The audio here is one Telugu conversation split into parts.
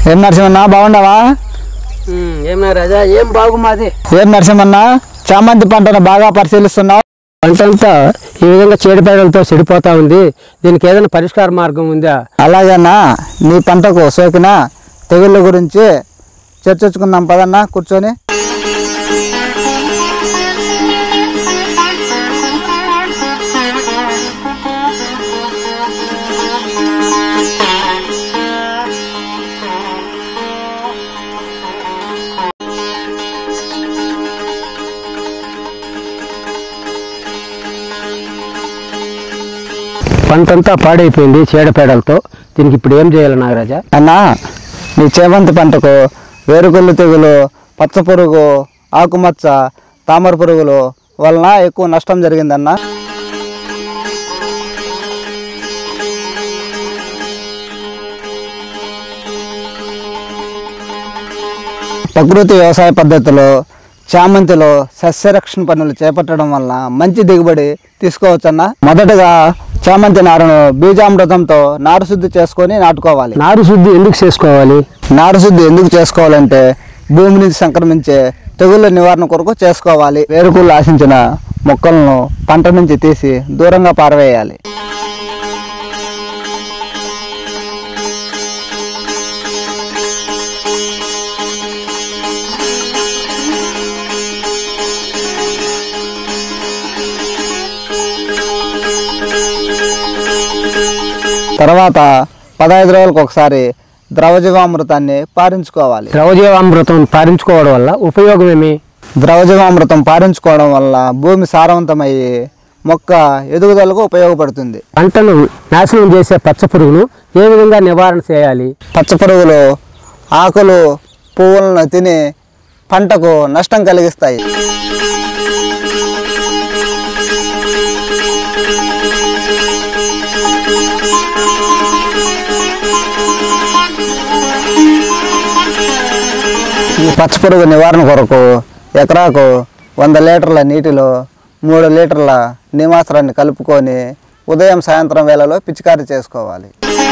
ఏం నరసింహన్న బాగుండవా ఏం రాజా ఏం బాగు మాది ఏం నరసింహన్న చామంతి పంటను బాగా పరిశీలిస్తున్నావు పంటంతా ఈ విధంగా చీడపీడలతో చెడిపోతా ఉంది దీనికి ఏదైనా పరిష్కార మార్గం ఉందా అలాగేనా నీ పంటకు సోకిన తెగుళ్ళ గురించి చర్చించుకుందాం పదన్నా కూర్చొని పంటంతా పాడైపోయింది చీడపీడలతో దీనికి ఇప్పుడు ఏం చేయాలి నాగరాజా అన్నా నీ చేమంతి పంటకు వేరుకుళ్ళు తెగులు పచ్చ పురుగు ఆకుమచ్చ తామర పురుగులు వలన ఎక్కువ నష్టం జరిగిందన్నా ప్రకృతి వ్యవసాయ పద్ధతిలో చామంతిలో సస్యరక్షణ పనులు చేపట్టడం వల్ల మంచి దిగుబడి తీసుకోవచ్చన్నా మొదటగా చామంతి నారును బీజామృతంతో నారు శుద్ధి చేసుకొని నాటుకోవాలి నారు శుద్ధి ఎందుకు చేసుకోవాలి నారు శుద్ధి ఎందుకు చేసుకోవాలంటే భూమి నుంచి సంక్రమించే తెగుళ్ళ నివారణ కొరకు చేసుకోవాలి వేరుకుళ్ళు ఆశించిన మొక్కలను పంట నుంచి తీసి దూరంగా పారవేయాలి తర్వాత పదహైదు రోజులకు ఒకసారి ద్రవజీవామృతాన్ని పారించుకోవాలి ద్రవజీవామృతం పారించుకోవడం వల్ల ఉపయోగం ఏమి ద్రవజీవామృతం పారించుకోవడం వల్ల భూమి సారవంతమయ్యి మొక్క ఎదుగుదలకు ఉపయోగపడుతుంది పంటను నాశనం చేసే పచ్చ పురుగును ఏ విధంగా నివారణ చేయాలి పచ్చ పురుగులు ఆకులు పువ్వులను తిని పంటకు నష్టం కలిగిస్తాయి ఈ పచ్చ పురుగు నివారణ కొరకు ఎకరాకు వంద లీటర్ల నీటిలో మూడు లీటర్ల నిమాసరాన్ని కలుపుకొని ఉదయం సాయంత్రం వేళలో పిచికారీ చేసుకోవాలి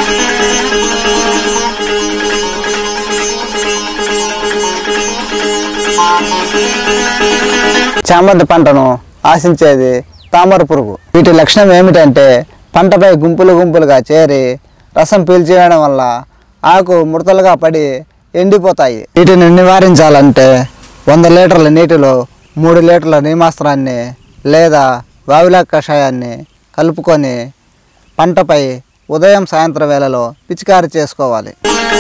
చామంతి పంటను ఆశించేది తామర పురుగు వీటి లక్షణం ఏమిటంటే పంటపై గుంపులు గుంపులుగా చేరి రసం పీల్చేయడం వల్ల ఆకు ముడతలుగా పడి ఎండిపోతాయి వీటిని నివారించాలంటే వంద లీటర్ల నీటిలో మూడు లీటర్ల నీమాస్త్రాన్ని లేదా వావిలా కషాయాన్ని కలుపుకొని పంటపై ఉదయం సాయంత్రం వేళలో పిచికారీ చేసుకోవాలి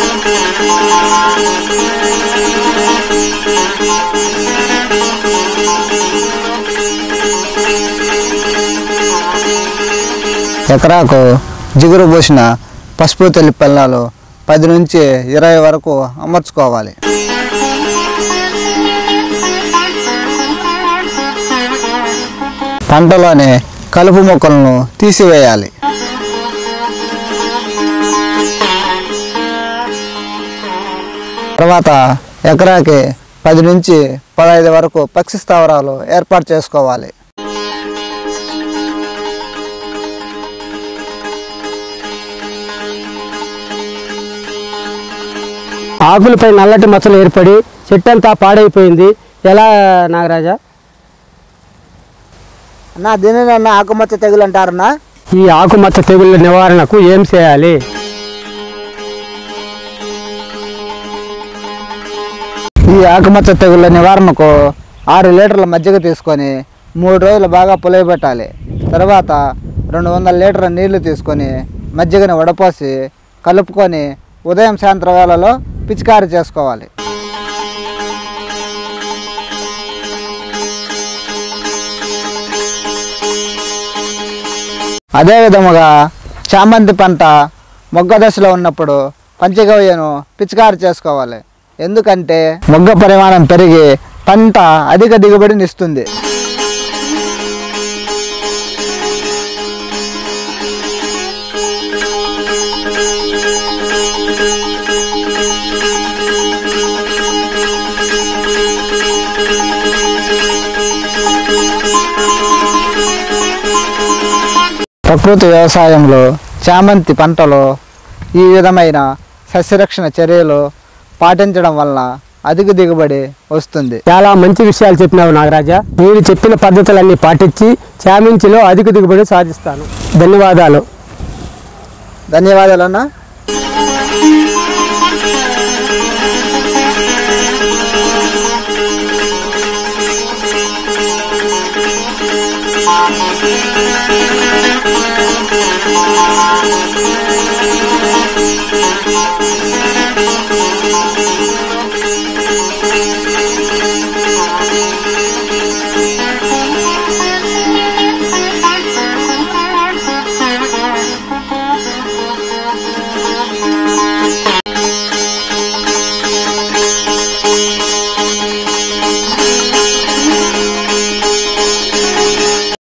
ఎకరాకు జిగురు పోసిన పసుపు తెల్లి పిల్లలు పది నుంచి ఇరవై వరకు అమర్చుకోవాలి పంటలోని కలుపు మొక్కలను తీసివేయాలి తర్వాత ఎకరాకి పది నుంచి పదహైదు వరకు పక్షి స్థావరాలు ఏర్పాటు చేసుకోవాలి ఆకులపై నల్లటి మచ్చలు ఏర్పడి చెట్టంతా పాడైపోయింది ఎలా నాగరాజా అన్న దీనిని అన్న ఆకుమచ్చ తెగులు అంటారన్నా ఈ ఆకుమచ్చ తెగుళ్ళ నివారణకు ఏం చేయాలి ఈ ఆకుమచ్చ తెగుళ్ళ నివారణకు ఆరు లీటర్ల మజ్జిగ తీసుకొని మూడు రోజులు బాగా పులియబెట్టాలి తర్వాత రెండు వందల లీటర్ల నీళ్లు తీసుకొని మజ్జిగని వడపోసి కలుపుకొని ఉదయం సాయంత్రం వేళలో పిచికారీ చేసుకోవాలి అదే విధముగా చామంతి పంట మొగ్గ దశలో ఉన్నప్పుడు పంచగవ్యను పిచికారి చేసుకోవాలి ఎందుకంటే మొగ్గ పరిమాణం పెరిగి పంట అధిక దిగుబడిని ఇస్తుంది ప్రకృతి వ్యవసాయంలో చామంతి పంటలో ఈ విధమైన సస్యరక్షణ చర్యలు పాటించడం వలన అధిక దిగుబడి వస్తుంది చాలా మంచి విషయాలు చెప్పినావు నాగరాజా మీరు చెప్పిన పద్ధతులన్నీ పాటించి చామించిలో అధిక దిగుబడి సాధిస్తాను ధన్యవాదాలు ధన్యవాదాలన్నా Thank you.